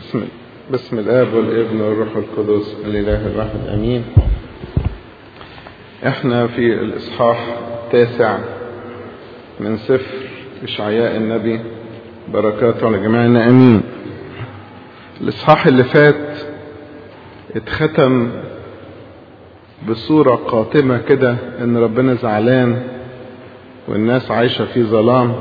بسم بسم الاب والابن والروح القدس الاله الواحد امين احنا في الاصحاح التاسع من سفر اشعياء النبي بركاته على جميعنا امين الاصحاح اللي فات اتختم بصورة قاتمة كده ان ربنا زعلان والناس عايشة في ظلام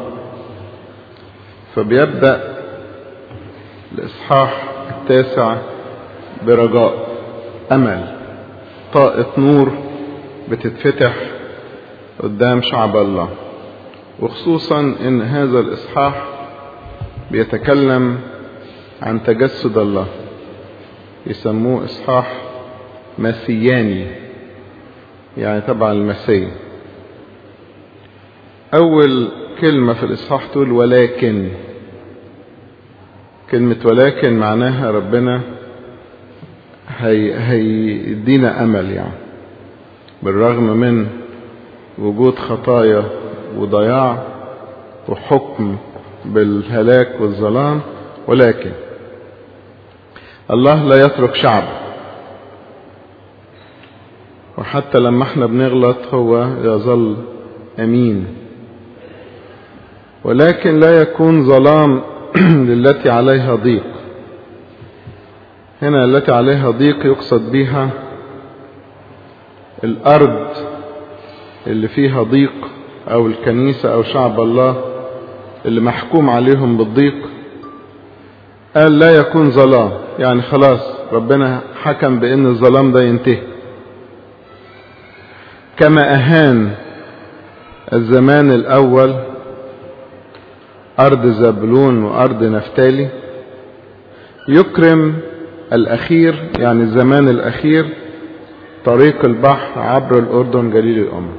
فبيبدأ الإصحاح التاسع برجاء أمل طاقة نور بتتفتح قدام شعب الله وخصوصا ان هذا الإصحاح بيتكلم عن تجسد الله يسموه إصحاح مسياني يعني تبع المسيح أول كلمة في الإصحاح تقول ولكن كلمة ولكن معناها ربنا هي هيدينا أمل يعني بالرغم من وجود خطايا وضياع وحكم بالهلاك والظلام ولكن الله لا يترك شعبه وحتى لما احنا بنغلط هو يظل امين ولكن لا يكون ظلام للتي عليها ضيق هنا التي عليها ضيق يقصد بها الارض اللي فيها ضيق او الكنيسة او شعب الله اللي محكوم عليهم بالضيق قال لا يكون ظلام يعني خلاص ربنا حكم بان الظلام ده ينتهي كما اهان الزمان الاول أرض زبلون وأرض نفتالي يكرم الأخير يعني الزمان الأخير طريق البحر عبر الأردن جليل الأمم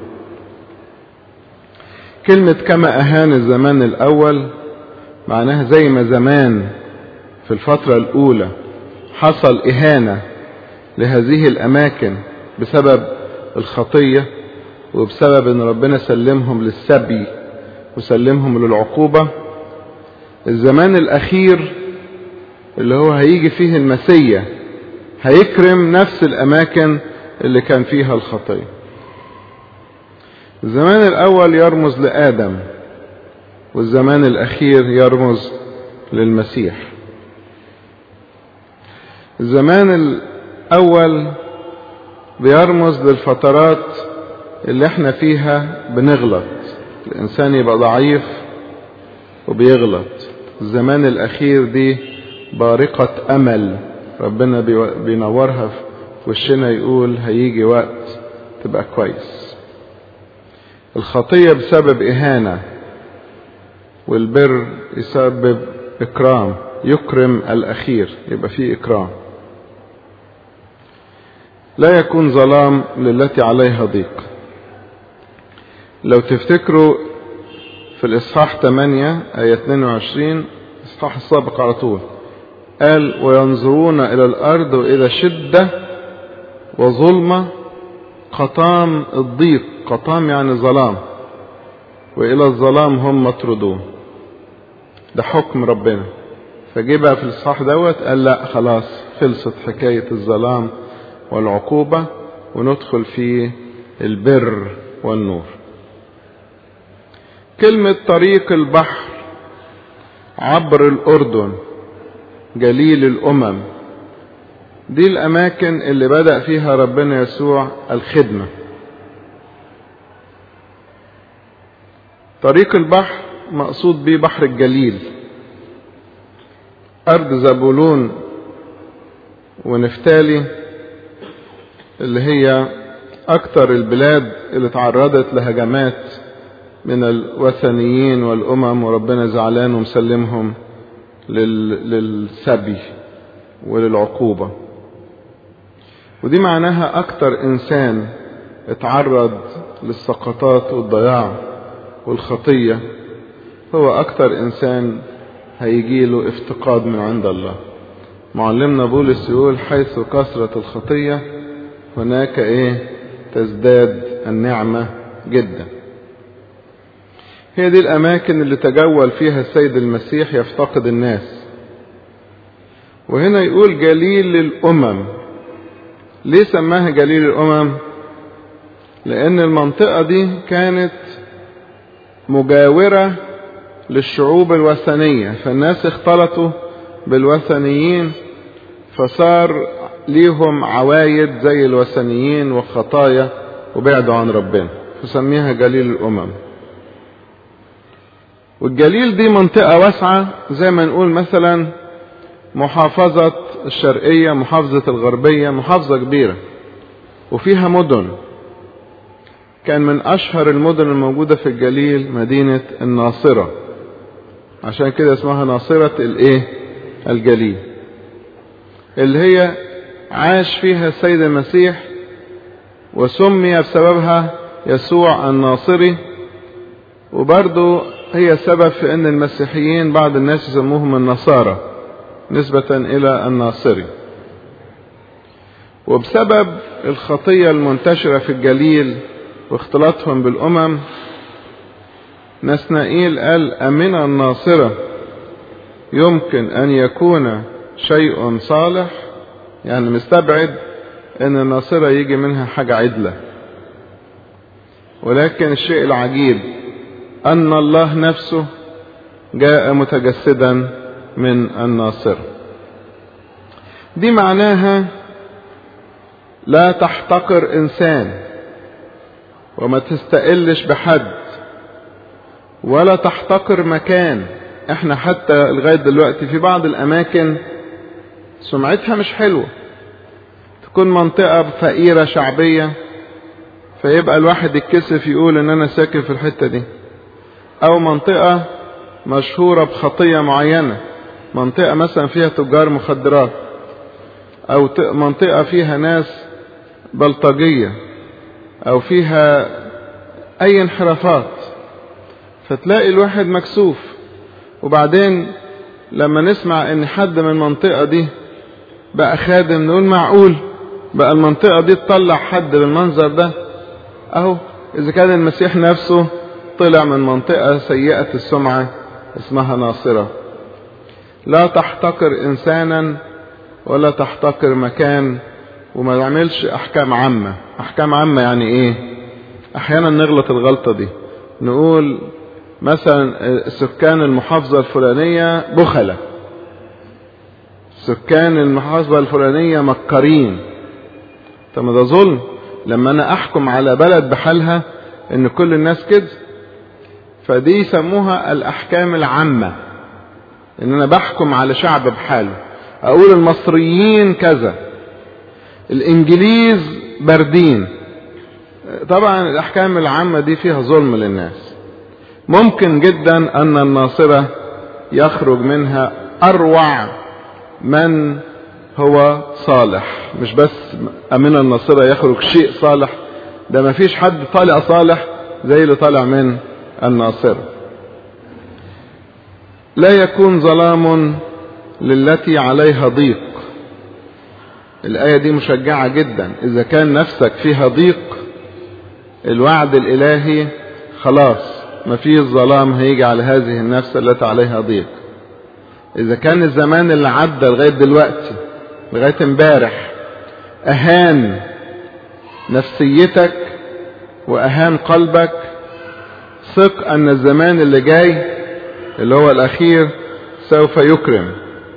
كلمة كما أهان الزمان الأول معناها زي ما زمان في الفترة الأولى حصل إهانة لهذه الأماكن بسبب الخطية وبسبب أن ربنا سلمهم للسبي وسلمهم للعقوبة الزمان الأخير اللي هو هيجي فيه المسيا هيكرم نفس الأماكن اللي كان فيها الخطية الزمان الأول يرمز لآدم والزمان الأخير يرمز للمسيح الزمان الأول بيرمز للفترات اللي احنا فيها بنغلط الإنسان يبقى ضعيف وبيغلط الزمان الأخير دي بارقة أمل ربنا بينورها في وشنا يقول هيجي وقت تبقى كويس الخطية بسبب إهانة والبر يسبب إكرام يكرم الأخير يبقى فيه إكرام لا يكون ظلام للتي عليها ضيق لو تفتكروا في الإصحاح 8 آية 22 الإصحاح السابق على طول قال وينظرون إلى الأرض وإلى شدة وظلمة قطام الضيق قطام يعني ظلام وإلى الظلام هم مطردون ده حكم ربنا فجي بقى في الإصحاح دوت قال لا خلاص خلصت حكاية الظلام والعقوبة وندخل في البر والنور كلمة طريق البحر عبر الأردن جليل الأمم دي الأماكن اللي بدأ فيها ربنا يسوع الخدمة طريق البحر مقصود به بحر الجليل أرض زبولون ونفتالي اللي هي أكتر البلاد اللي تعرضت لهجمات من الوثنيين والأمم وربنا زعلان ومسلمهم للسبي وللعقوبة ودي معناها أكتر إنسان اتعرض للسقطات والضياع والخطية هو أكتر إنسان هيجيله افتقاد من عند الله معلمنا بولس يقول حيث كثرة الخطية هناك ايه تزداد النعمة جدا هي دي الأماكن اللي تجول فيها السيد المسيح يفتقد الناس وهنا يقول جليل للأمم ليه سماها جليل الأمم لأن المنطقة دي كانت مجاورة للشعوب الوثنية فالناس اختلطوا بالوثنيين فصار ليهم عوايد زي الوثنيين وخطايا وبعدوا عن ربنا فسميها جليل الأمم والجليل دي منطقة واسعة زي ما نقول مثلا محافظة الشرقية محافظة الغربية محافظة كبيرة وفيها مدن كان من أشهر المدن الموجودة في الجليل مدينة الناصرة عشان كده اسمها ناصرة الايه الجليل اللي هي عاش فيها السيد المسيح وسمي بسببها يسوع الناصري وبرضه هي سبب في ان المسيحيين بعض الناس يسموهم النصارى نسبة الى الناصري وبسبب الخطية المنتشرة في الجليل واختلاطهم بالامم نسنائيل قال أمن الناصرة يمكن أن يكون شيء صالح يعني مستبعد أن الناصرة يجي منها حاجة عدلة ولكن الشيء العجيب أن الله نفسه جاء متجسدا من الناصرة دي معناها لا تحتقر إنسان وما تستقلش بحد ولا تحتقر مكان احنا حتى لغاية دلوقتي في بعض الاماكن سمعتها مش حلوة تكون منطقة فقيرة شعبية فيبقى الواحد يتكسف يقول ان انا ساكن في الحتة دي او منطقة مشهورة بخطية معينة منطقة مثلا فيها تجار مخدرات او منطقة فيها ناس بلطجية او فيها اي انحرافات فتلاقي الواحد مكسوف وبعدين لما نسمع ان حد من المنطقة دي بقى خادم نقول معقول بقى المنطقة دي تطلع حد بالمنظر ده اهو اذا كان المسيح نفسه طلع من منطقة سيئة السمعة اسمها ناصرة لا تحتقر انسانا ولا تحتقر مكان وما تعملش احكام عامة احكام عامة يعني ايه احيانا نغلط الغلطة دي نقول مثلا سكان المحافظة الفلانية بخلة سكان المحافظة الفلانية مكرين طب ده ظلم لما انا احكم على بلد بحالها ان كل الناس كده فدي يسموها الاحكام العامة ان انا بحكم على شعب بحاله اقول المصريين كذا الانجليز باردين طبعا الاحكام العامة دي فيها ظلم للناس ممكن جدا ان الناصرة يخرج منها اروع من هو صالح مش بس من الناصرة يخرج شيء صالح ده ما فيش حد طالع صالح زي اللي طالع من الناصرة لا يكون ظلام للتي عليها ضيق الآية دي مشجعة جدا إذا كان نفسك فيها ضيق الوعد الإلهي خلاص ما فيه الظلام هيجي على هذه النفس التي عليها ضيق إذا كان الزمان اللي عدى لغاية دلوقتي لغاية امبارح أهان نفسيتك وأهان قلبك ثق أن الزمان اللي جاي اللي هو الأخير سوف يكرم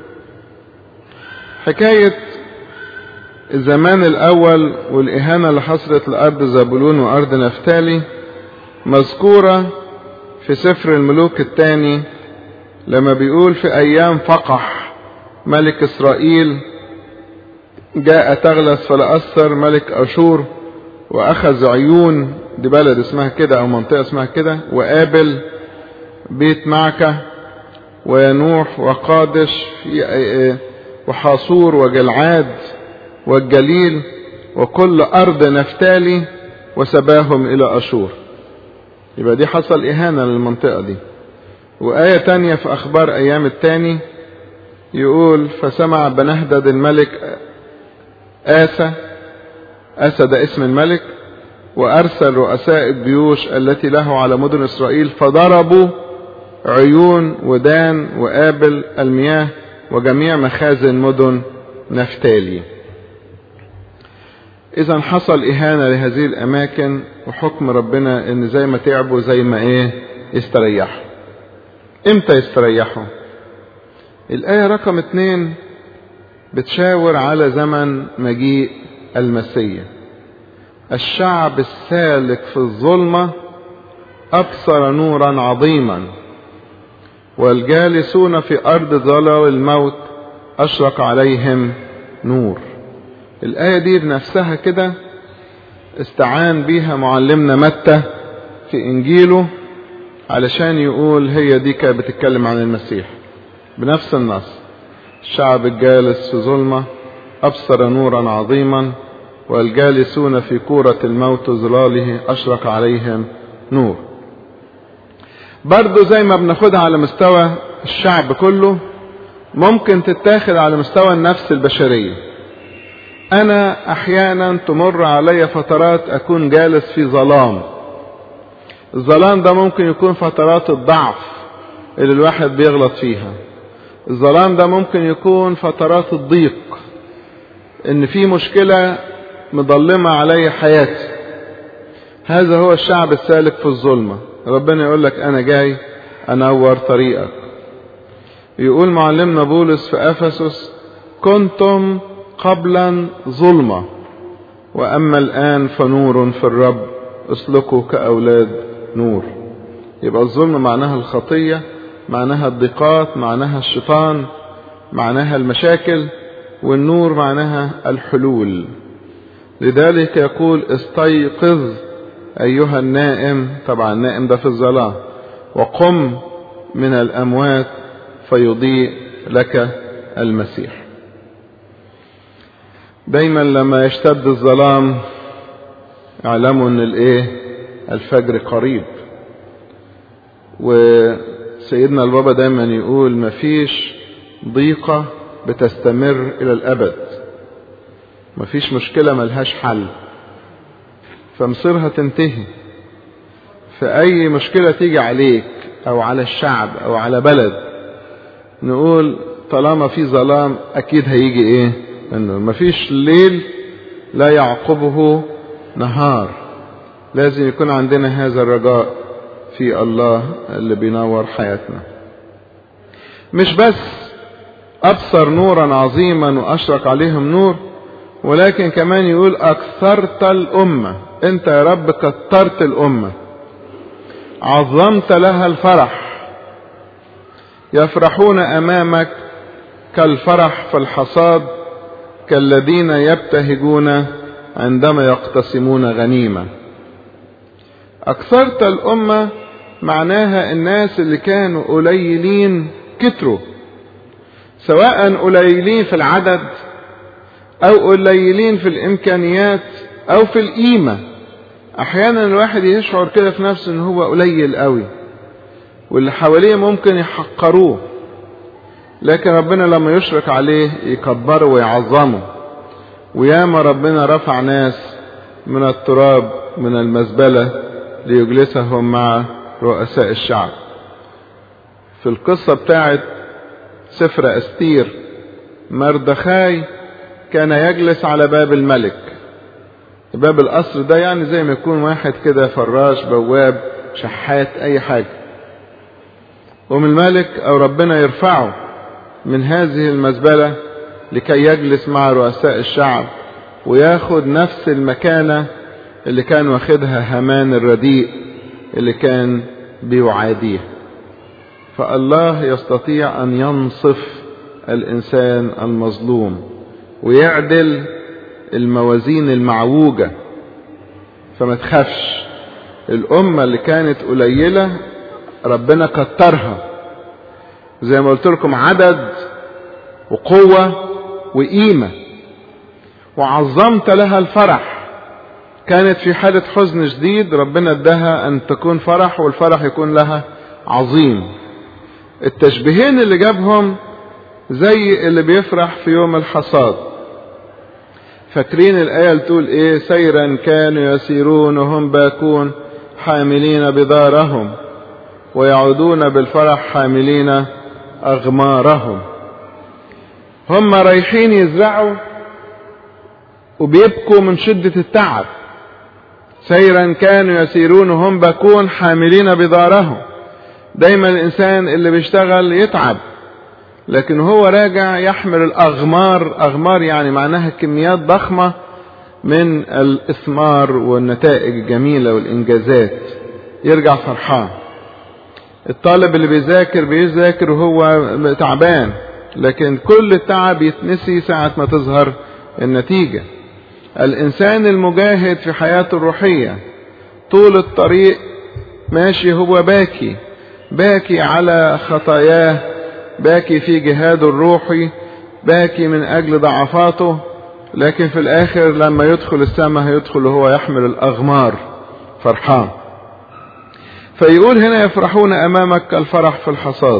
حكاية الزمان الأول والإهانة اللي حصلت لأرض زبولون وأرض نفتالي مذكورة في سفر الملوك الثاني لما بيقول في أيام فقح ملك إسرائيل جاء تغلس فلأثر ملك أشور وأخذ عيون دي بلد اسمها كده أو منطقة اسمها كده وقابل بيت معكة وينوح وقادش وحاصور وجلعاد والجليل وكل أرض نفتالي وسباهم إلى أشور يبقى دي حصل إهانة للمنطقة دي وآية تانية في أخبار أيام التاني يقول فسمع بنهدد الملك آسى آسى ده اسم الملك وأرسل رؤساء الجيوش التي له على مدن إسرائيل فضربوا عيون ودان وآبل المياه وجميع مخازن مدن نفتالي اذا حصل اهانة لهذه الاماكن وحكم ربنا ان زي ما تعبوا زي ما ايه يستريحوا امتى يستريحوا الاية رقم اتنين بتشاور على زمن مجيء المسيح الشعب السالك في الظلمة أبصر نورا عظيما والجالسون في أرض ظلال الموت أشرق عليهم نور الآية دي بنفسها كده استعان بيها معلمنا متى في إنجيله علشان يقول هي دي كانت بتتكلم عن المسيح بنفس النص الشعب الجالس في ظلمة أبصر نورا عظيما والجالسون في كورة الموت ظلاله أشرق عليهم نور برضو زي ما بناخدها على مستوى الشعب كله ممكن تتاخد على مستوى النفس البشرية أنا أحيانا تمر علي فترات أكون جالس في ظلام الظلام ده ممكن يكون فترات الضعف اللي الواحد بيغلط فيها الظلام ده ممكن يكون فترات الضيق ان في مشكلة مظلمة علي حياتي هذا هو الشعب السالك في الظلمة ربنا يقول لك انا جاي انور طريقك يقول معلمنا بولس في افسس كنتم قبلا ظلمة واما الان فنور في الرب اسلكوا كاولاد نور يبقى الظلم معناها الخطية معناها الضيقات معناها الشيطان معناها المشاكل والنور معناها الحلول لذلك يقول استيقظ أيها النائم طبعا النائم ده في الظلام وقم من الأموات فيضيء لك المسيح دايما لما يشتد الظلام اعلموا ان الايه الفجر قريب وسيدنا البابا دايما يقول مفيش ضيقة بتستمر الى الابد مفيش مشكلة ملهاش حل فمصيرها تنتهي فاي مشكلة تيجي عليك او على الشعب او على بلد نقول طالما في ظلام اكيد هيجي ايه انه مفيش ليل لا يعقبه نهار لازم يكون عندنا هذا الرجاء في الله اللي بينور حياتنا مش بس أبصر نورا عظيما وأشرق عليهم نور ولكن كمان يقول أكثرت الأمة أنت يا رب كترت الأمة عظمت لها الفرح يفرحون أمامك كالفرح في الحصاد كالذين يبتهجون عندما يقتسمون غنيمة أكثرت الأمة معناها الناس اللي كانوا قليلين كتروا سواء قليلين في العدد أو قليلين في الإمكانيات أو في القيمة أحيانا الواحد يشعر كده في نفسه إن هو قليل قوي واللي حواليه ممكن يحقروه لكن ربنا لما يشرك عليه يكبره ويعظمه وياما ربنا رفع ناس من التراب من المزبلة ليجلسهم مع رؤساء الشعب في القصة بتاعت سفر أستير مردخاي كان يجلس على باب الملك باب القصر ده يعني زي ما يكون واحد كده فراش بواب شحات أي حاجة ومن الملك أو ربنا يرفعه من هذه المزبلة لكي يجلس مع رؤساء الشعب وياخد نفس المكانة اللي كان واخدها هامان الرديء اللي كان بيعاديه فالله يستطيع أن ينصف الإنسان المظلوم ويعدل الموازين المعوجة فما تخافش الأمة اللي كانت قليلة ربنا كترها زي ما قلت لكم عدد وقوة وقيمة وعظمت لها الفرح كانت في حالة حزن شديد ربنا اداها ان تكون فرح والفرح يكون لها عظيم التشبيهين اللي جابهم زي اللي بيفرح في يوم الحصاد فاكرين الآية اللي تقول ايه سيرا كانوا يسيرون وهم باكون حاملين بضارهم ويعودون بالفرح حاملين أغمارهم هم رايحين يزرعوا وبيبكوا من شدة التعب سيرا كانوا يسيرون هم بكون حاملين بضارهم دايما الإنسان اللي بيشتغل يتعب لكن هو راجع يحمل الأغمار أغمار يعني معناها كميات ضخمة من الإثمار والنتائج الجميلة والإنجازات يرجع فرحان الطالب اللي بيذاكر بيذاكر وهو تعبان لكن كل التعب يتنسي ساعة ما تظهر النتيجة الإنسان المجاهد في حياته الروحية طول الطريق ماشي هو باكي باكي على خطاياه باكي في جهاده الروحي باكي من أجل ضعفاته لكن في الآخر لما يدخل السماء هيدخل وهو يحمل الأغمار فرحان فيقول هنا يفرحون أمامك كالفرح في الحصاد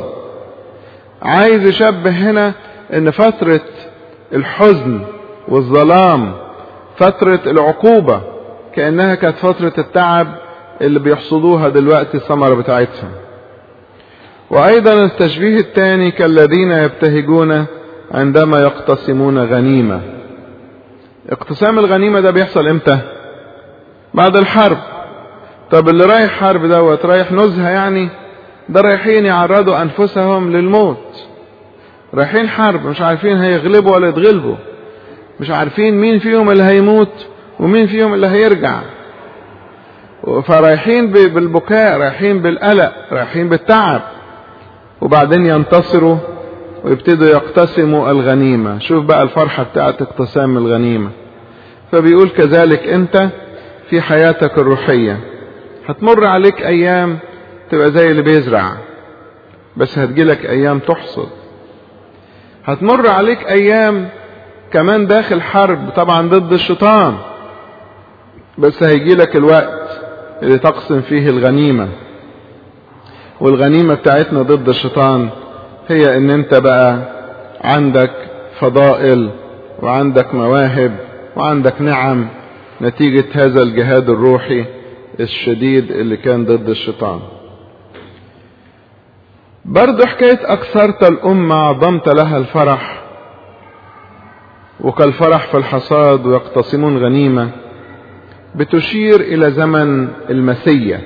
عايز يشبه هنا ان فترة الحزن والظلام فترة العقوبة كأنها كانت فترة التعب اللي بيحصدوها دلوقتي الثمرة بتاعتها وأيضا التشبيه الثاني كالذين يبتهجون عندما يقتسمون غنيمة اقتسام الغنيمة ده بيحصل امتى بعد الحرب طب اللي رايح حرب دوت رايح نزهة يعني ده رايحين يعرضوا أنفسهم للموت رايحين حرب مش عارفين هيغلبوا ولا يتغلبوا مش عارفين مين فيهم اللي هيموت ومين فيهم اللي هيرجع فرايحين بالبكاء رايحين بالقلق رايحين بالتعب وبعدين ينتصروا ويبتدوا يقتسموا الغنيمة شوف بقى الفرحة بتاعت اقتسام الغنيمة فبيقول كذلك انت في حياتك الروحية هتمر عليك ايام تبقى زي اللي بيزرع بس هتجيلك ايام تحصد هتمر عليك ايام كمان داخل حرب طبعا ضد الشيطان بس هيجيلك الوقت اللي تقسم فيه الغنيمة والغنيمة بتاعتنا ضد الشيطان هي ان انت بقى عندك فضائل وعندك مواهب وعندك نعم نتيجة هذا الجهاد الروحي الشديد اللي كان ضد الشيطان برضو حكاية أكثرت الأمة عظمت لها الفرح وكالفرح في الحصاد ويقتسمون غنيمة بتشير إلى زمن المسية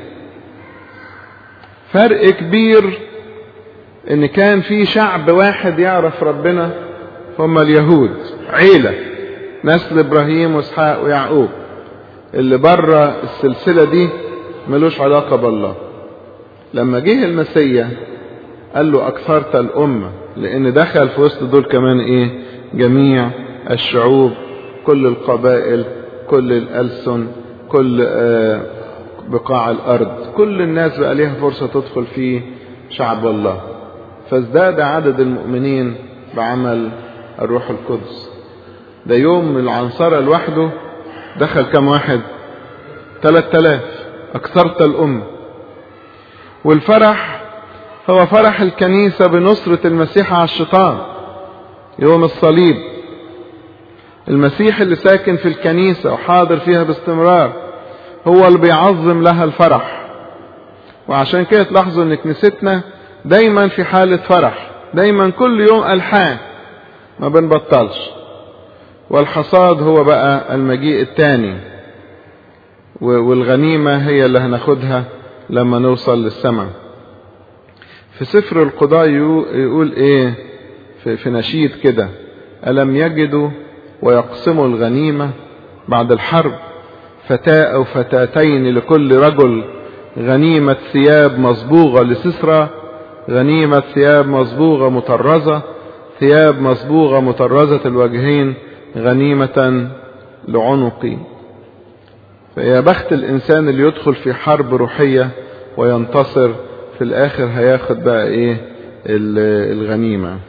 فرق كبير ان كان في شعب واحد يعرف ربنا هم اليهود عيلة نسل ابراهيم واسحاق ويعقوب اللي بره السلسلة دي ملوش علاقة بالله لما جه المسيا قال له اكثرت الامة لان دخل في وسط دول كمان ايه جميع الشعوب كل القبائل كل الألسن كل آه بقاع الارض كل الناس بقى ليها فرصة تدخل في شعب الله فازداد عدد المؤمنين بعمل الروح القدس ده يوم العنصرة لوحده دخل كم واحد ثلاث آلاف أكثرت الأمة والفرح هو فرح الكنيسة بنصرة المسيح على الشيطان يوم الصليب المسيح اللي ساكن في الكنيسة وحاضر فيها باستمرار هو اللي بيعظم لها الفرح وعشان كده تلاحظوا ان كنيستنا دايما في حالة فرح دايما كل يوم ألحان ما بنبطلش والحصاد هو بقى المجيء الثاني والغنيمة هي اللي هناخدها لما نوصل للسماء في سفر القضاء يقول ايه في, في نشيد كده ألم يجدوا ويقسموا الغنيمة بعد الحرب فتاة أو فتاتين لكل رجل غنيمة ثياب مصبوغة لسسرة غنيمة ثياب مصبوغة مطرزة ثياب مصبوغة مطرزة الوجهين غنيمة لعنقي فيا بخت الإنسان اللي يدخل في حرب روحية وينتصر في الآخر هياخد بقى إيه الغنيمة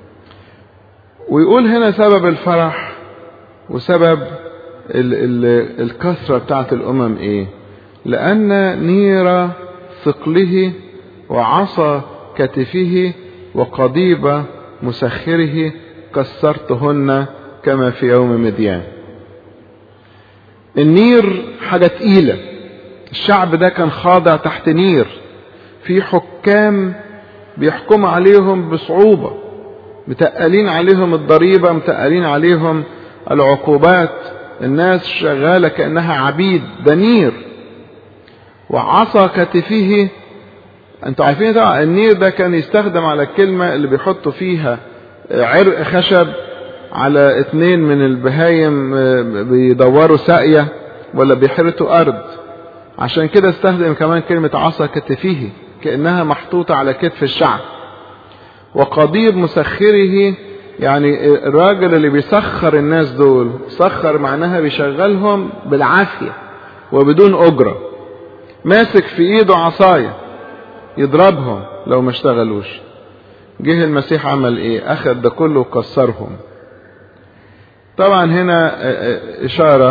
ويقول هنا سبب الفرح وسبب ال ال الكثرة بتاعت الأمم إيه لأن نير ثقله وعصا كتفه وقضيب مسخره كسرتهن كما في يوم مديان النير حاجة تقيلة الشعب ده كان خاضع تحت نير في حكام بيحكم عليهم بصعوبة متقلين عليهم الضريبة متقلين عليهم العقوبات الناس شغالة كأنها عبيد دنير وعصا كتفه انتوا عارفين طبعا النير ده كان يستخدم على الكلمة اللي بيحطوا فيها عرق خشب على اتنين من البهايم بيدوروا ساقية ولا بيحرتوا ارض عشان كده استخدم كمان كلمة عصا كتفه كأنها محطوطة على كتف الشعب وقضيب مسخره يعني الراجل اللي بيسخر الناس دول سخر معناها بيشغلهم بالعافية وبدون أجرة ماسك في ايده عصاية يضربهم لو ما اشتغلوش جه المسيح عمل ايه اخذ ده كله وكسرهم طبعا هنا اشارة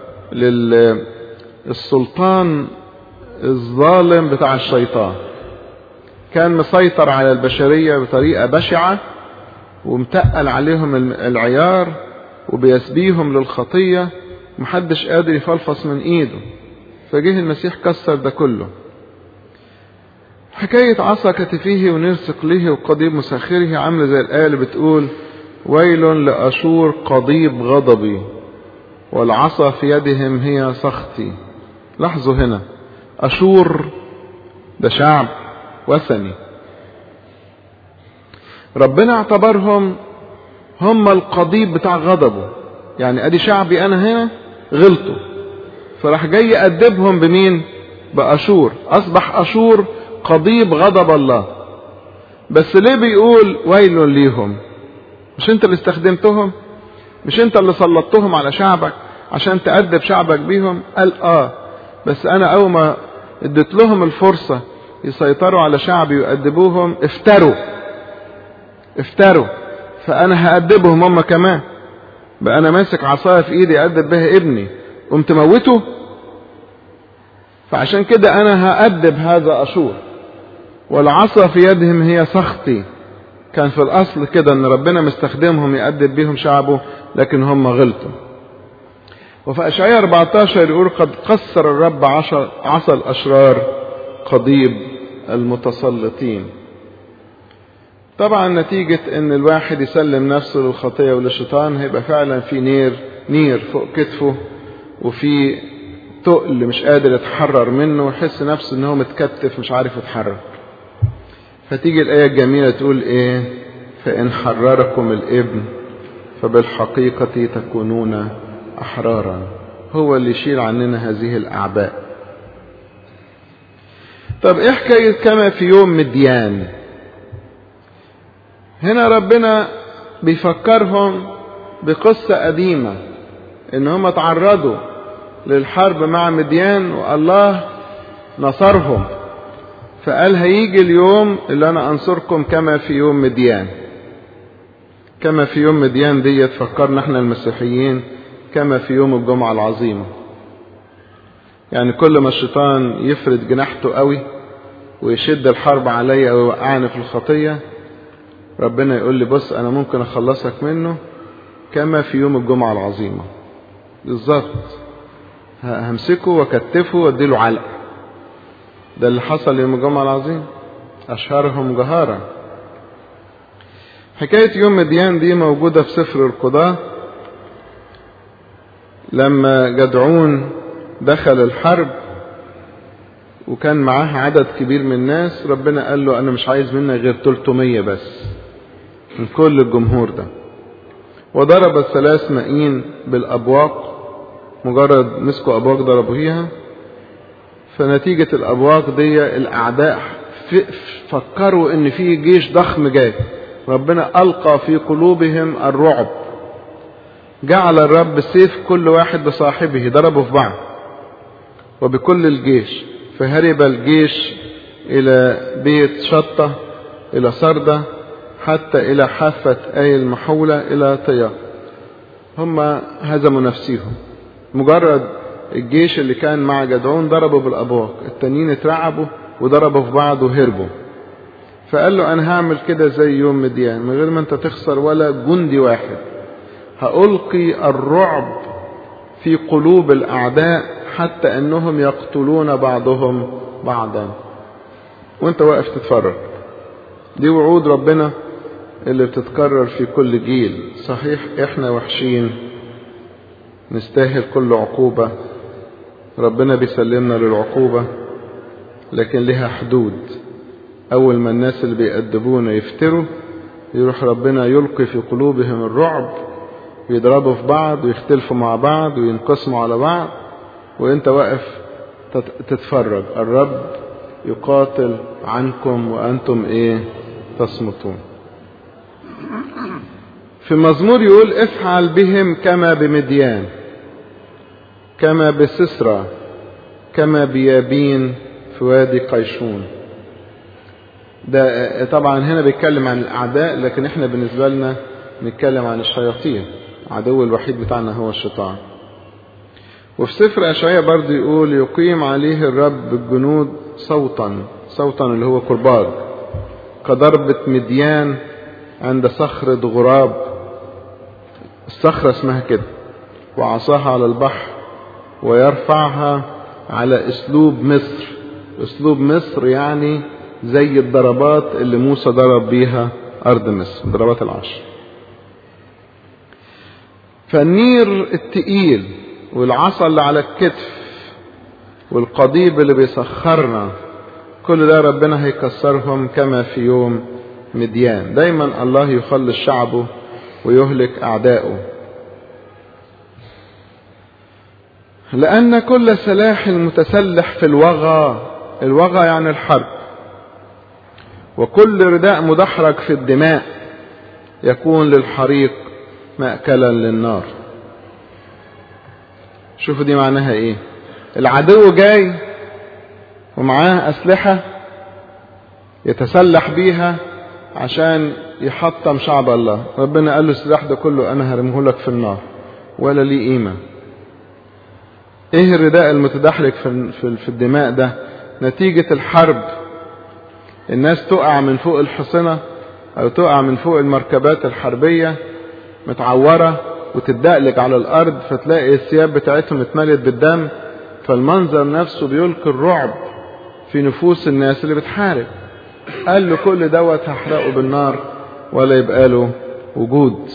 للسلطان الظالم بتاع الشيطان كان مسيطر على البشرية بطريقة بشعة ومتقل عليهم العيار وبيسبيهم للخطية محدش قادر يفلفص من ايده فجه المسيح كسر ده كله حكاية عصا كتفيه ونرسق له وقضيب مسخره عاملة زي الآية اللي بتقول ويل لأشور قضيب غضبي والعصا في يدهم هي سخطي لاحظوا هنا أشور ده شعب وثني ربنا اعتبرهم هم القضيب بتاع غضبه يعني ادي شعبي انا هنا غلطوا فراح جاي يأدبهم بمين بأشور اصبح اشور قضيب غضب الله بس ليه بيقول ويل ليهم مش انت اللي استخدمتهم مش انت اللي سلطتهم على شعبك عشان تأدب شعبك بيهم قال اه بس انا اول ما اديت لهم الفرصة يسيطروا على شعبي ويأدبوهم افتروا افتروا فانا هأدبهم هم كمان بقى انا ماسك عصاية في ايدي أدب بها ابني قمت موته فعشان كده انا هأدب هذا اشور والعصا في يدهم هي سخطي كان في الاصل كده ان ربنا مستخدمهم يأدب بيهم شعبه لكن هم غلطوا وفي اشعياء 14 يقول قد قصر الرب عصا الاشرار قضيب المتسلطين طبعا نتيجة ان الواحد يسلم نفسه للخطية وللشيطان هيبقى فعلا في نير نير فوق كتفه وفي تقل مش قادر يتحرر منه ويحس نفسه ان هو متكتف مش عارف يتحرك فتيجي الآية الجميلة تقول ايه فإن حرركم الابن فبالحقيقة تكونون أحرارا هو اللي يشيل عننا هذه الأعباء طب ايه حكاية كما في يوم مديان هنا ربنا بيفكرهم بقصة قديمة ان هم تعرضوا للحرب مع مديان والله نصرهم فقال هيجي اليوم اللي انا انصركم كما في يوم مديان كما في يوم مديان دي تفكرنا احنا المسيحيين كما في يوم الجمعة العظيمة يعني كل ما الشيطان يفرد جناحته قوي ويشد الحرب عليا ويوقعني في الخطية ربنا يقول لي بص انا ممكن اخلصك منه كما في يوم الجمعة العظيمة بالظبط همسكه واكتفه واديله علقة ده اللي حصل يوم الجمعة العظيم اشهرهم جهارا حكاية يوم مديان دي موجودة في سفر القضاة لما جدعون دخل الحرب وكان معاه عدد كبير من الناس ربنا قال له انا مش عايز منك غير 300 بس من كل الجمهور ده وضرب الثلاث مئين بالابواق مجرد مسكوا ابواق ضربوا فيها فنتيجة الابواق دي الاعداء فكروا ان في جيش ضخم جاي ربنا القى في قلوبهم الرعب جعل الرب سيف كل واحد بصاحبه ضربوا في بعض وبكل الجيش فهرب الجيش إلى بيت شطة إلى سردة حتى إلى حافة آي المحولة إلى طيا هم هزموا نفسهم مجرد الجيش اللي كان مع جدعون ضربوا بالأبواق التانيين اترعبوا وضربوا في بعض وهربوا فقال له أنا هعمل كده زي يوم مديان من غير ما أنت تخسر ولا جندي واحد هألقي الرعب في قلوب الأعداء حتى أنهم يقتلون بعضهم بعضا وانت واقف تتفرج دي وعود ربنا اللي بتتكرر في كل جيل صحيح احنا وحشين نستاهل كل عقوبة ربنا بيسلمنا للعقوبة لكن لها حدود أول ما الناس اللي بيأدبونا يفتروا يروح ربنا يلقي في قلوبهم الرعب ويضربوا في بعض ويختلفوا مع بعض وينقسموا على بعض وانت واقف تتفرج الرب يقاتل عنكم وأنتم إيه تصمتون في مزمور يقول افعل بهم كما بمديان كما بسسرى كما بيابين في وادي قيشون ده طبعا هنا بيتكلم عن الأعداء لكن احنا بالنسبة لنا نتكلم عن الشياطين عدو الوحيد بتاعنا هو الشيطان وفي سفر أشعياء برضه يقول يقيم عليه الرب الجنود صوتا صوتا اللي هو كرباج كضربة مديان عند صخرة غراب الصخرة اسمها كده وعصاها على البحر ويرفعها على اسلوب مصر اسلوب مصر يعني زي الضربات اللي موسى ضرب بيها ارض مصر ضربات العشر فالنير التقيل والعصا اللي على الكتف والقضيب اللي بيسخرنا كل ده ربنا هيكسرهم كما في يوم مديان دايما الله يخلص شعبه ويهلك أعدائه لأن كل سلاح متسلح في الوغى الوغى يعني الحرب وكل رداء مدحرج في الدماء يكون للحريق مأكلا للنار شوفوا دي معناها ايه العدو جاي ومعاه أسلحة يتسلح بيها عشان يحطم شعب الله ربنا قال له السلاح ده كله أنا هرمه لك في النار ولا ليه قيمة ايه الرداء المتدحرج في, في, في الدماء ده نتيجة الحرب الناس تقع من فوق الحصنة او تقع من فوق المركبات الحربية متعورة وتدقلق على الارض فتلاقي الثياب بتاعتهم اتملت بالدم فالمنظر نفسه بيلقي الرعب في نفوس الناس اللي بتحارب قال له كل دوت هحرقه بالنار ولا يبقى له وجود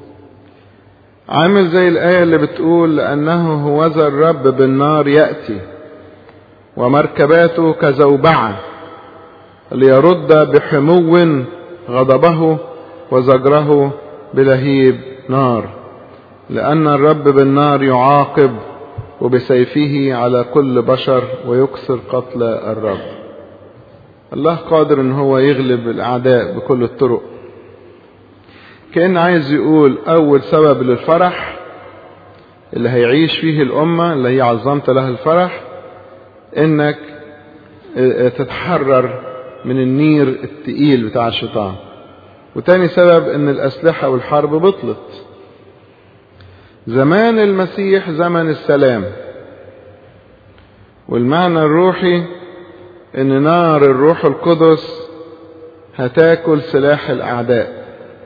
عامل زي الآية اللي بتقول لأنه هو ذا الرب بالنار يأتي ومركباته كزوبعة ليرد بحمو غضبه وزجره بلهيب نار لأن الرب بالنار يعاقب وبسيفه على كل بشر ويكسر قتل الرب الله قادر ان هو يغلب الاعداء بكل الطرق كان عايز يقول اول سبب للفرح اللي هيعيش فيه الامة اللي هي عظمت لها الفرح انك تتحرر من النير التقيل بتاع الشيطان وتاني سبب ان الاسلحة والحرب بطلت زمان المسيح زمن السلام والمعنى الروحي ان نار الروح القدس هتاكل سلاح الاعداء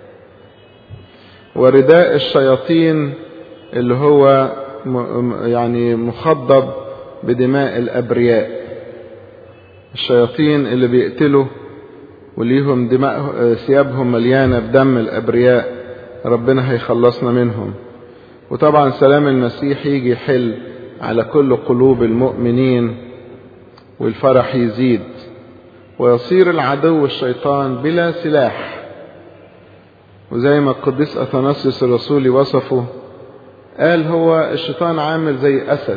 ورداء الشياطين اللي هو يعني مخضب بدماء الابرياء الشياطين اللي بيقتلوا وليهم دماء ثيابهم مليانه بدم الابرياء ربنا هيخلصنا منهم وطبعا سلام المسيح يجي يحل على كل قلوب المؤمنين والفرح يزيد ويصير العدو الشيطان بلا سلاح وزي ما القديس أثناسيوس الرسولي وصفه قال هو الشيطان عامل زي أسد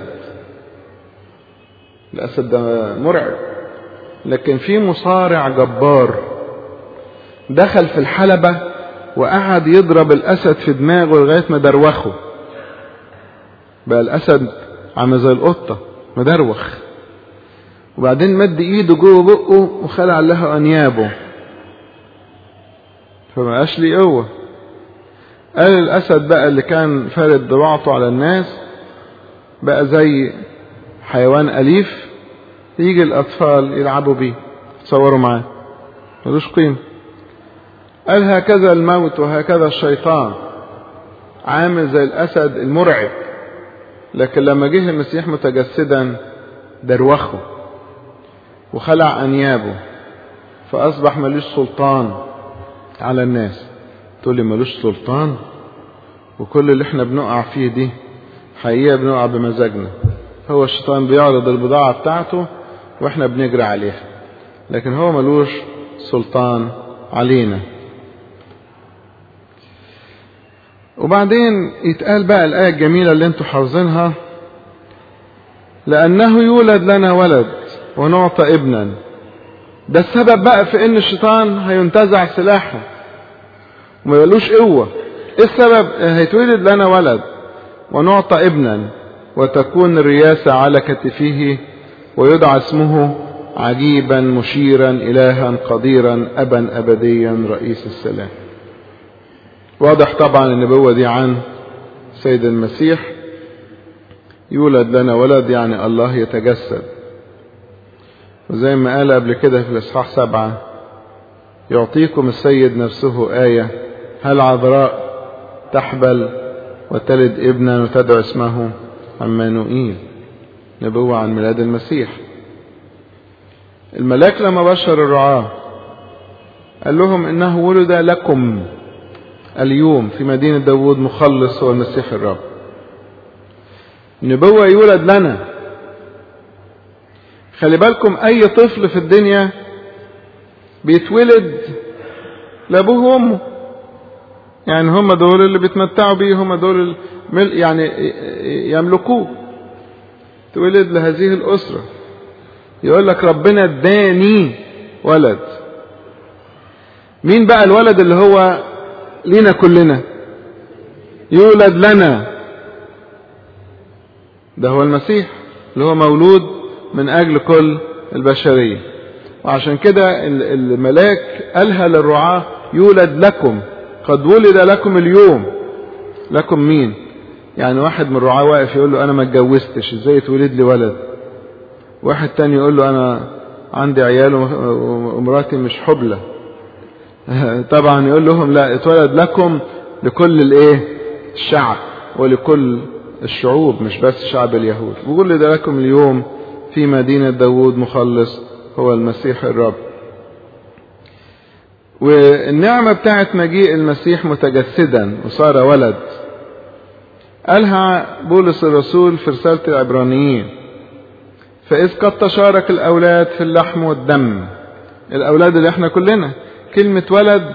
الأسد ده مرعب لكن في مصارع جبار دخل في الحلبة وقعد يضرب الأسد في دماغه لغاية ما دروخه بقى الأسد عامل زي القطة مدروخ وبعدين مد ايده جوه بقه وخلع لها انيابه فما بقاش ليه قوه قال الاسد بقى اللي كان فارد ضباعته على الناس بقى زي حيوان اليف يجي الاطفال يلعبوا بيه يتصوروا معاه ملوش قيمه قال هكذا الموت وهكذا الشيطان عامل زي الاسد المرعب لكن لما جه المسيح متجسدا دروخه وخلع أنيابه فأصبح ملوش سلطان على الناس تقول لي ملوش سلطان وكل اللي احنا بنقع فيه دي حقيقة بنقع بمزاجنا هو الشيطان بيعرض البضاعة بتاعته واحنا بنجري عليها لكن هو ملوش سلطان علينا وبعدين يتقال بقى الآية الجميلة اللي انتوا حافظينها لأنه يولد لنا ولد ونعطى ابنا ده السبب بقى في ان الشيطان هينتزع سلاحه وما يبقالوش قوة ايه السبب هيتولد لنا ولد ونعطى ابنا وتكون الرياسة على كتفه ويدعى اسمه عجيبا مشيرا إلها قديرا أبا أبديا رئيس السلام واضح طبعا النبوة دي عن سيد المسيح يولد لنا ولد يعني الله يتجسد وزي ما قال قبل كده في الإصحاح سبعة يعطيكم السيد نفسه آية هل عذراء تحبل وتلد ابنا وتدعو اسمه عمانوئيل نبوة عن ميلاد المسيح الملاك لما بشر الرعاة قال لهم انه ولد لكم اليوم في مدينة داود مخلص هو المسيح الرب نبوة يولد لنا خلي بالكم اي طفل في الدنيا بيتولد لابوه وامه يعني هم دول اللي بيتمتعوا بيه هم دول يعني يملكوه تولد لهذه الأسرة يقول لك ربنا اداني ولد مين بقى الولد اللي هو لينا كلنا يولد لنا ده هو المسيح اللي هو مولود من أجل كل البشرية وعشان كده الملاك قالها للرعاة يولد لكم قد ولد لكم اليوم لكم مين يعني واحد من الرعاة واقف يقول له انا ما اتجوزتش ازاي اتولد لي ولد واحد تاني يقول له انا عندي عيال ومراتي مش حبلة طبعا يقول لهم لا اتولد لكم لكل الايه الشعب ولكل الشعوب مش بس شعب اليهود وولد لكم اليوم في مدينة داود مخلص هو المسيح الرب والنعمة بتاعت مجيء المسيح متجسدا وصار ولد قالها بولس الرسول في رسالة العبرانيين فإذ قد تشارك الأولاد في اللحم والدم الأولاد اللي احنا كلنا كلمة ولد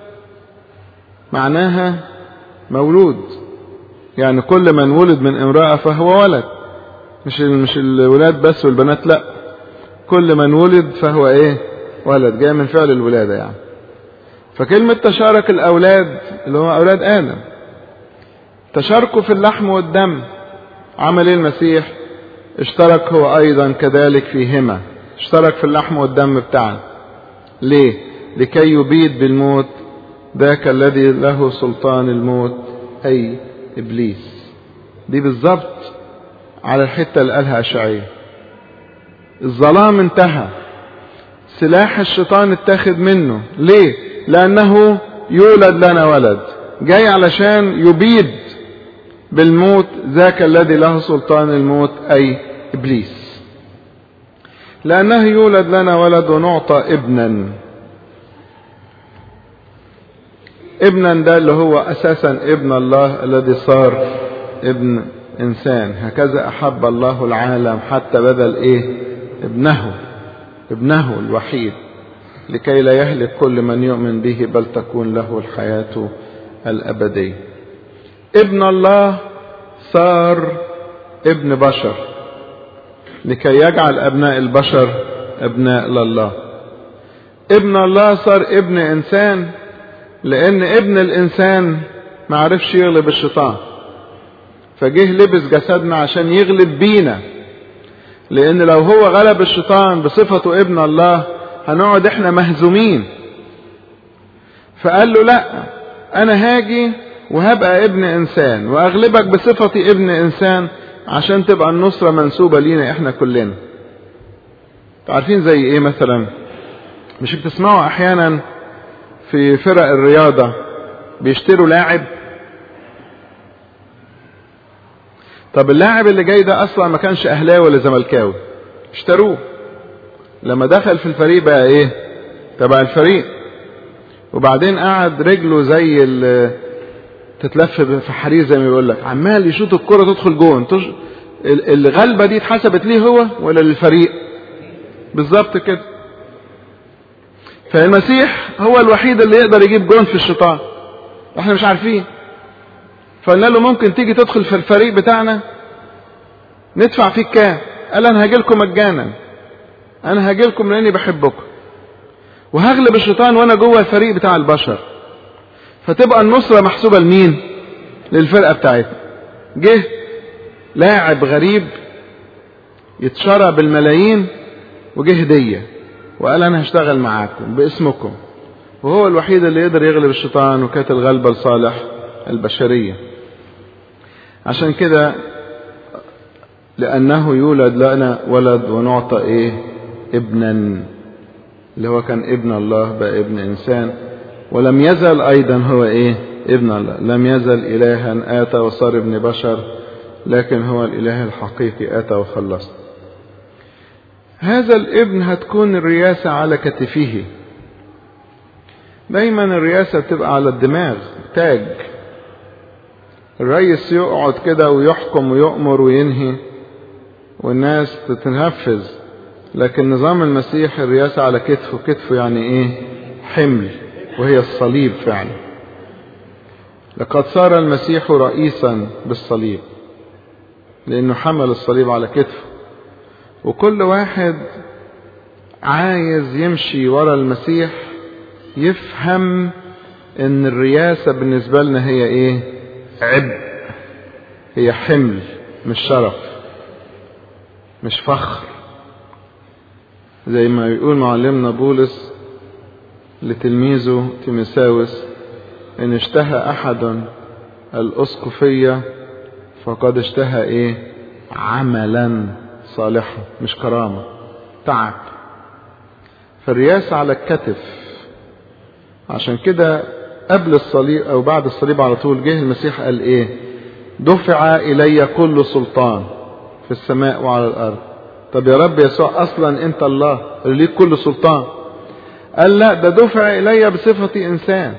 معناها مولود يعني كل من ولد من امرأة فهو ولد مش مش الولاد بس والبنات لا كل من ولد فهو ايه ولد جاي من فعل الولادة يعني فكلمة تشارك الأولاد اللي هو أولاد آدم تشاركوا في اللحم والدم عمل ايه المسيح اشترك هو أيضا كذلك فيهما اشترك في اللحم والدم بتاعنا ليه لكي يبيد بالموت ذاك الذي له سلطان الموت أي إبليس دي بالظبط على الحتة اللي قالها أشعية الظلام انتهى سلاح الشيطان اتاخد منه ليه لأنه يولد لنا ولد جاي علشان يبيد بالموت ذاك الذي له سلطان الموت أي إبليس لأنه يولد لنا ولد ونعطى ابنا ابنا ده اللي هو أساسا ابن الله الذي صار ابن إنسان هكذا أحب الله العالم حتى بذل إيه ابنه ابنه الوحيد لكي لا يهلك كل من يؤمن به بل تكون له الحياة الأبدية ابن الله صار ابن بشر لكي يجعل أبناء البشر أبناء لله ابن الله صار ابن إنسان لأن ابن الإنسان ما عرفش يغلب الشيطان فجه لبس جسدنا عشان يغلب بينا لأن لو هو غلب الشيطان بصفته ابن الله هنقعد احنا مهزومين فقال له لا انا هاجي وهبقى ابن انسان واغلبك بصفتي ابن انسان عشان تبقى النصرة منسوبة لينا احنا كلنا عارفين زي ايه مثلا مش بتسمعوا احيانا في فرق الرياضة بيشتروا لاعب طب اللاعب اللي جاي ده اصلا ما كانش اهلاوي ولا زملكاوي اشتروه لما دخل في الفريق بقى ايه تبع الفريق وبعدين قعد رجله زي ال تتلف في حرير زي ما بيقول لك عمال يشوط الكرة تدخل جون تش... الغلبة دي اتحسبت ليه هو ولا للفريق بالظبط كده فالمسيح هو الوحيد اللي يقدر يجيب جون في الشيطان احنا مش عارفين فقلنا له ممكن تيجي تدخل في الفريق بتاعنا ندفع فيك كام قال انا هاجي لكم مجانا انا هاجي لكم لاني بحبكم وهغلب الشيطان وانا جوه الفريق بتاع البشر فتبقى النصرة محسوبة لمين للفرقة بتاعتنا جه لاعب غريب يتشرى بالملايين وجه هدية وقال انا هشتغل معاكم باسمكم وهو الوحيد اللي يقدر يغلب الشيطان وكانت الغلبة لصالح البشرية عشان كده لأنه يولد لنا ولد ونعطى إيه ابنا اللي هو كان ابن الله بقى ابن إنسان ولم يزل أيضا هو إيه ابن الله لم يزل إلها آتى وصار ابن بشر لكن هو الإله الحقيقي آتى وخلص هذا الابن هتكون الرياسة على كتفه دايما الرياسة بتبقى على الدماغ تاج الرئيس يقعد كده ويحكم ويؤمر وينهي والناس تتنفذ لكن نظام المسيح الرياسة على كتفه كتفه يعني ايه حمل وهي الصليب فعلا لقد صار المسيح رئيسا بالصليب لانه حمل الصليب على كتفه وكل واحد عايز يمشي ورا المسيح يفهم ان الرياسة بالنسبة لنا هي ايه عبء هي حمل مش شرف مش فخر زي ما يقول معلمنا بولس لتلميذه تيمساوس ان اشتهى احد الاسقفية فقد اشتهى ايه عملا صالحا مش كرامة تعب فالرياسة على الكتف عشان كده قبل الصليب او بعد الصليب على طول جه المسيح قال ايه دفع الي كل سلطان في السماء وعلى الارض طب يا رب يسوع اصلا انت الله اللي ليك كل سلطان قال لا ده دفع الي بصفتي انسان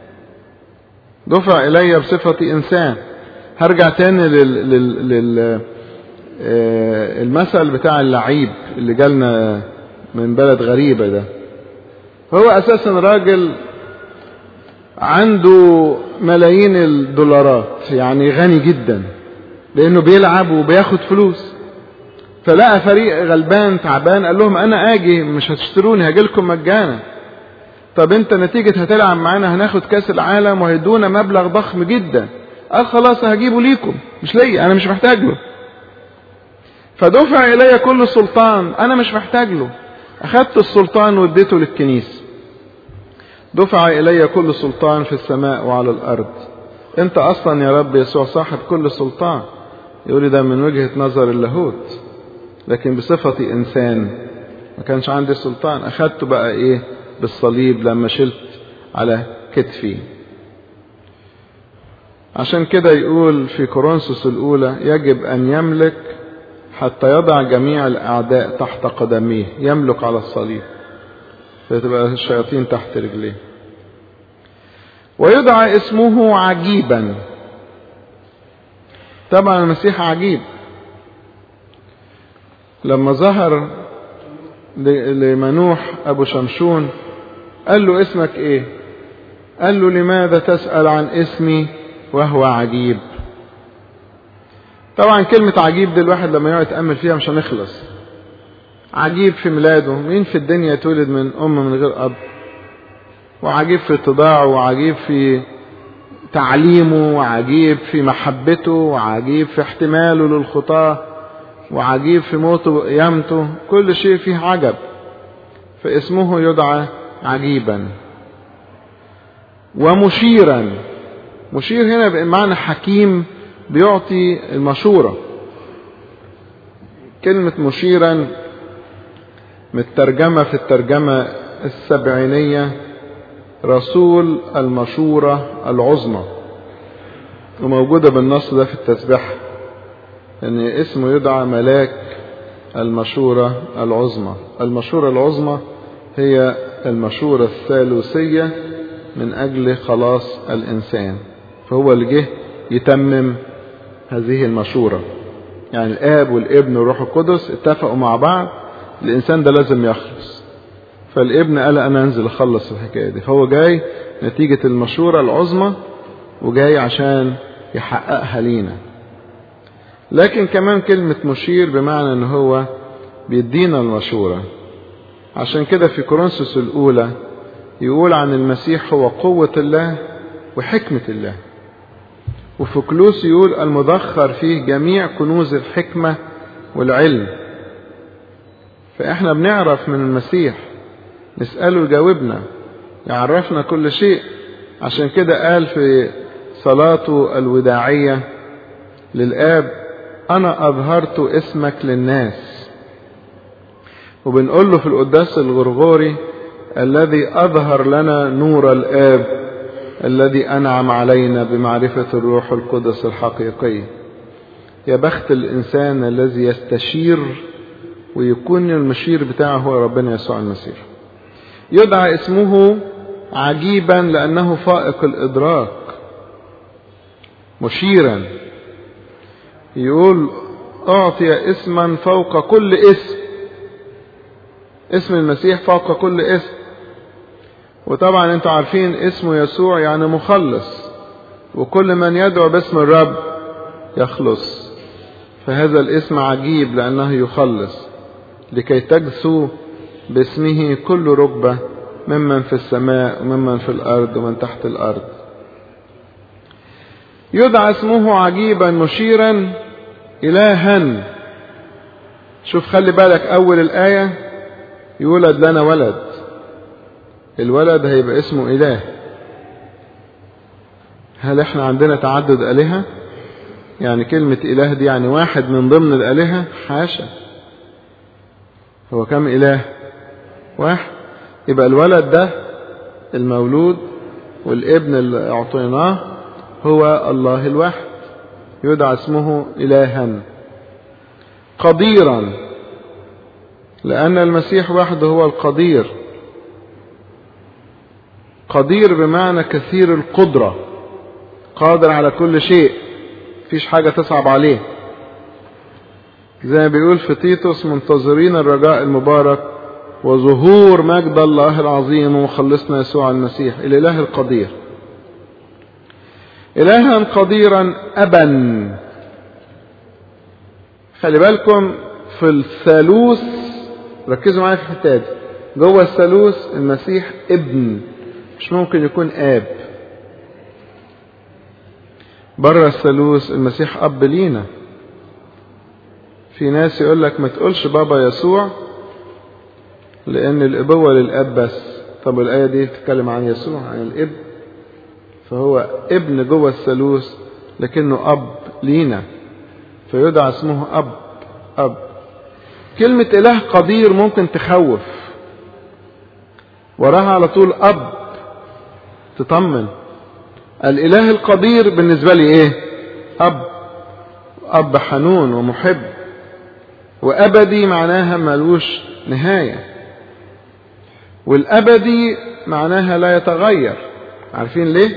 دفع الي بصفتي انسان هرجع تاني لل, لل... لل... المثل بتاع اللعيب اللي جالنا من بلد غريبة ده هو اساسا راجل عنده ملايين الدولارات يعني غني جدا لانه بيلعب وبياخد فلوس فلقى فريق غلبان تعبان قال لهم انا اجي مش هتشتروني هاجي لكم مجانا طب انت نتيجة هتلعب معانا هناخد كاس العالم وهيدونا مبلغ ضخم جدا قال خلاص هجيبه ليكم مش ليا انا مش محتاج له فدفع الي كل سلطان انا مش محتاج له اخدت السلطان واديته للكنيسه دفع إلي كل سلطان في السماء وعلى الأرض أنت أصلا يا رب يسوع صاحب كل سلطان يقول ده من وجهة نظر اللاهوت لكن بصفتي إنسان ما كانش عندي سلطان أخدته بقى إيه بالصليب لما شلت على كتفي عشان كده يقول في كورنثوس الأولى يجب أن يملك حتى يضع جميع الأعداء تحت قدميه يملك على الصليب فتبقى الشياطين تحت رجليه ويدعى اسمه عجيبا طبعا المسيح عجيب لما ظهر لمنوح ابو شمشون قال له اسمك ايه قال له لماذا تسأل عن اسمي وهو عجيب طبعا كلمة عجيب دي الواحد لما يقعد يتأمل فيها مش هنخلص عجيب في ميلاده مين في الدنيا يتولد من أم من غير أب وعجيب في اتضاعه وعجيب في تعليمه وعجيب في محبته وعجيب في احتماله للخطاة وعجيب في موته وقيامته كل شيء فيه عجب فاسمه يدعى عجيبا ومشيرا مشير هنا بمعنى حكيم بيعطي المشورة كلمة مشيرا مترجمة في الترجمة السبعينية رسول المشورة العظمى وموجودة بالنص ده في التسبيح ان اسمه يدعى ملاك المشورة العظمى المشورة العظمى هي المشورة الثالوثية من أجل خلاص الإنسان فهو اللي جه يتمم هذه المشورة يعني الآب والابن والروح القدس اتفقوا مع بعض الإنسان ده لازم يخلص فالابن قال أنا أنزل أخلص الحكاية دي فهو جاي نتيجة المشورة العظمى وجاي عشان يحققها لينا لكن كمان كلمة مشير بمعنى ان هو بيدينا المشورة عشان كده في كورنثوس الأولى يقول عن المسيح هو قوة الله وحكمة الله وفي كلوس يقول المذخر فيه جميع كنوز الحكمة والعلم فإحنا بنعرف من المسيح نسأله يجاوبنا يعرفنا كل شيء عشان كده قال في صلاته الوداعية للآب أنا أظهرت اسمك للناس وبنقول له في القداس الغرغوري الذي أظهر لنا نور الآب الذي أنعم علينا بمعرفة الروح القدس الحقيقي يا بخت الإنسان الذي يستشير ويكون المشير بتاعه هو ربنا يسوع المسيح يدعى اسمه عجيبا لأنه فائق الإدراك مشيرا يقول أعطي اسما فوق كل اسم اسم المسيح فوق كل اسم وطبعا انتوا عارفين اسمه يسوع يعني مخلص وكل من يدعو باسم الرب يخلص فهذا الاسم عجيب لأنه يخلص لكي تجثو باسمه كل ركبة ممن في السماء وممن في الأرض ومن تحت الأرض يدعى اسمه عجيبا مشيرا إلها شوف خلي بالك أول الآية يولد لنا ولد الولد هيبقى اسمه إله هل احنا عندنا تعدد آلهة يعني كلمة إله دي يعني واحد من ضمن الآلهة حاشا هو كم إله واحد يبقى الولد ده المولود والابن اللي أعطيناه هو الله الواحد يدعى اسمه إلها قديرا لأن المسيح وحده هو القدير قدير بمعنى كثير القدرة قادر على كل شيء فيش حاجة تصعب عليه زي ما بيقول في تيتوس منتظرين الرجاء المبارك وظهور مجد الله العظيم ومخلصنا يسوع المسيح الإله القدير إلها قديرا أبا خلي بالكم في الثالوث ركزوا معايا في الحته دي جوه الثالوث المسيح ابن مش ممكن يكون اب بره الثالوث المسيح اب لينا في ناس يقول لك ما تقولش بابا يسوع لان الابوه للاب بس طب الايه دي بتتكلم عن يسوع عن الابن فهو ابن جوه الثالوث لكنه اب لينا فيدعى اسمه اب اب كلمة إله قدير ممكن تخوف وراها على طول أب تطمن الإله القدير بالنسبة لي إيه أب أب حنون ومحب وأبدي معناها ملوش نهاية والأبدي معناها لا يتغير عارفين ليه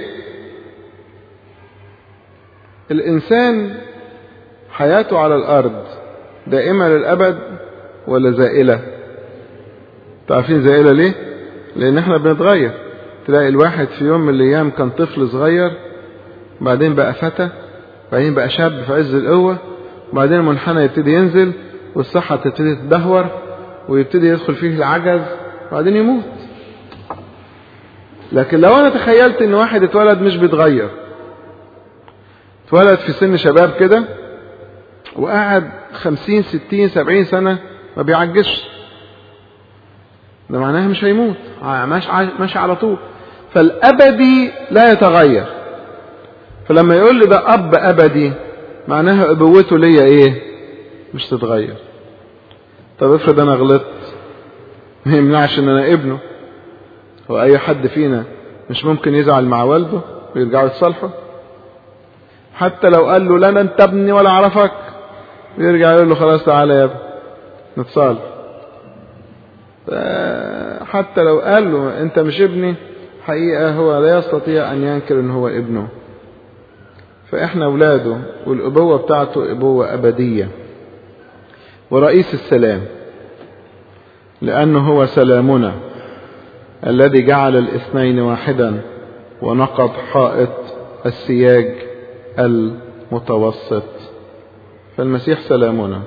الإنسان حياته على الأرض دائمة للأبد ولا زائلة تعرفين زائلة ليه لأن احنا بنتغير تلاقي الواحد في يوم من الأيام كان طفل صغير بعدين بقى فتى بعدين بقى شاب في عز القوة وبعدين المنحنى يبتدي ينزل والصحة تبتدي تدهور ويبتدي يدخل فيه العجز وبعدين يموت لكن لو انا تخيلت ان واحد اتولد مش بيتغير اتولد في سن شباب كده وقعد خمسين ستين سبعين سنة ما بيعجزش ده معناها مش هيموت ماشي ماشي على طول فالأبدي لا يتغير فلما يقول لي ده أب أبدي معناها أبوته ليا إيه مش تتغير طب افرض أنا غلطت ما يمنعش إن أنا ابنه هو أي حد فينا مش ممكن يزعل مع والده ويرجعوا يتصالحوا حتى لو قال له لا انت ابني ولا اعرفك يرجع يقول له خلاص تعالى يا ابني نتصالح حتى لو قال له انت مش ابني حقيقة هو لا يستطيع أن ينكر أن هو ابنه فإحنا أولاده والأبوة بتاعته أبوة أبدية ورئيس السلام لأنه هو سلامنا الذي جعل الاثنين واحدا ونقض حائط السياج المتوسط فالمسيح سلامنا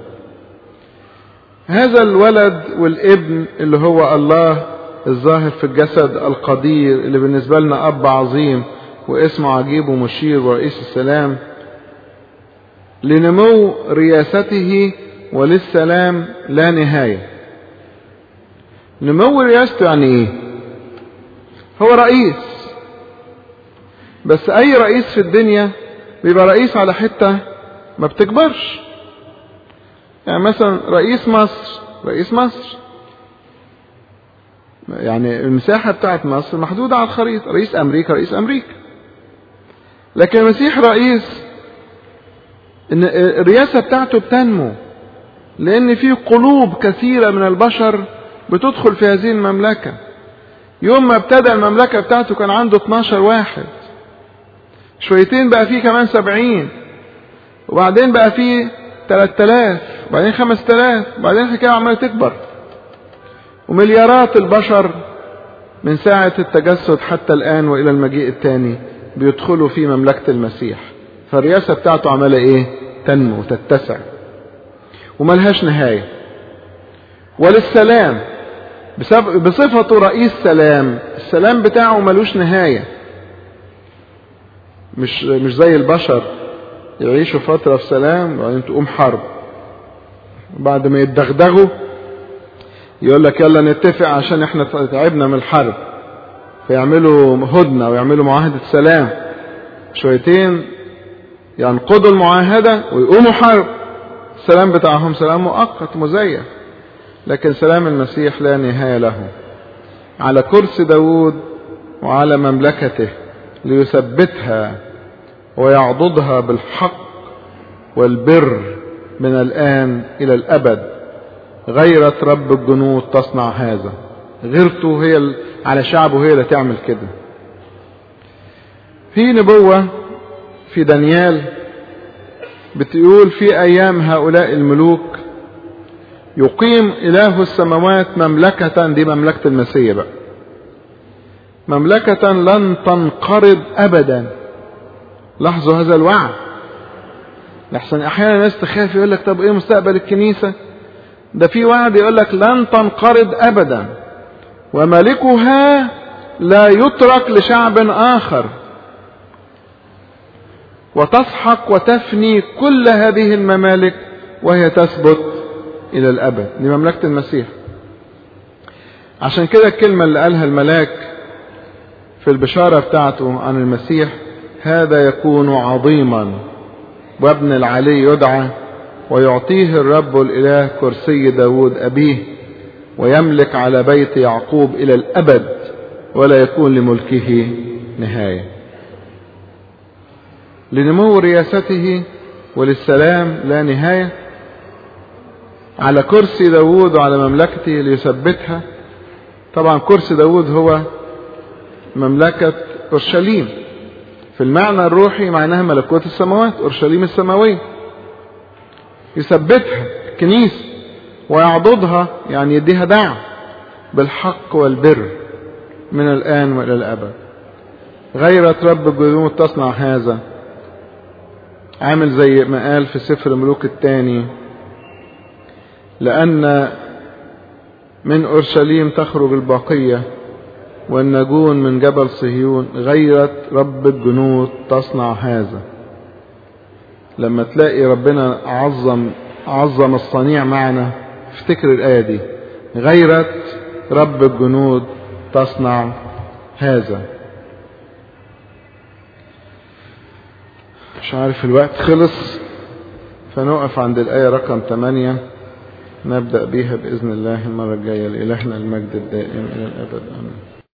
هذا الولد والابن اللي هو الله الظاهر في الجسد القدير اللي بالنسبة لنا أب عظيم واسمه عجيب ومشير ورئيس السلام لنمو رياسته وللسلام لا نهاية نمو رياسته يعني ايه هو رئيس بس اي رئيس في الدنيا بيبقى رئيس على حتة ما بتكبرش يعني مثلا رئيس مصر رئيس مصر يعني المساحة بتاعت مصر محدودة على الخريطة رئيس أمريكا رئيس أمريكا لكن المسيح رئيس إن الرئاسة بتاعته بتنمو لأن في قلوب كثيرة من البشر بتدخل في هذه المملكة يوم ما ابتدى المملكة بتاعته كان عنده 12 واحد شويتين بقى فيه كمان 70 وبعدين بقى فيه 3000 وبعدين 5000 وبعدين الحكاية عمالة تكبر ومليارات البشر من ساعة التجسد حتى الآن وإلى المجيء الثاني بيدخلوا في مملكة المسيح فالرئاسة بتاعته عمالة إيه؟ تنمو تتسع وملهاش نهاية وللسلام بصفته رئيس سلام السلام بتاعه ملوش نهاية مش مش زي البشر يعيشوا فترة في سلام وبعدين تقوم حرب بعد ما يتدغدغوا يقول لك يلا نتفق عشان احنا تعبنا من الحرب فيعملوا هدنة ويعملوا معاهدة سلام شويتين ينقضوا المعاهدة ويقوموا حرب السلام بتاعهم سلام مؤقت مزيف لكن سلام المسيح لا نهاية له على كرسي داود وعلى مملكته ليثبتها ويعضدها بالحق والبر من الآن إلى الأبد غيرة رب الجنود تصنع هذا غيرته هي على شعبه هي اللي تعمل كده في نبوة في دانيال بتقول في أيام هؤلاء الملوك يقيم إله السماوات مملكة دي مملكة المسيح بقى مملكة لن تنقرض أبدا لاحظوا هذا الوعد لحسن أحيانا الناس تخاف يقول لك طب إيه مستقبل الكنيسة ده في وعد يقول لك لن تنقرض أبدا وملكها لا يترك لشعب آخر وتسحق وتفني كل هذه الممالك وهي تثبت إلى الأبد دي مملكة المسيح عشان كده الكلمة اللي قالها الملاك في البشارة بتاعته عن المسيح هذا يكون عظيما وابن العلي يدعى ويعطيه الرب الإله كرسي داود أبيه ويملك على بيت يعقوب إلى الأبد ولا يكون لملكه نهاية لنمو رياسته وللسلام لا نهاية على كرسي داود وعلى مملكته ليثبتها طبعا كرسي داود هو مملكة أورشليم في المعنى الروحي معناها ملكوت السماوات أورشليم السماوية يثبتها الكنيسة ويعضدها يعني يديها دعم بالحق والبر من الآن وإلى الأبد غيرة رب الجنود تصنع هذا عامل زي ما قال في سفر ملوك الثاني لأن من أورشليم تخرج البقية والنجون من جبل صهيون غيرة رب الجنود تصنع هذا لما تلاقي ربنا عظم عظم الصنيع معنا افتكر الآية دي غيرة رب الجنود تصنع هذا مش عارف الوقت خلص فنقف عند الآية رقم 8 نبدأ بيها بإذن الله المرة الجاية لإلهنا المجد الدائم إلى الأبد آمين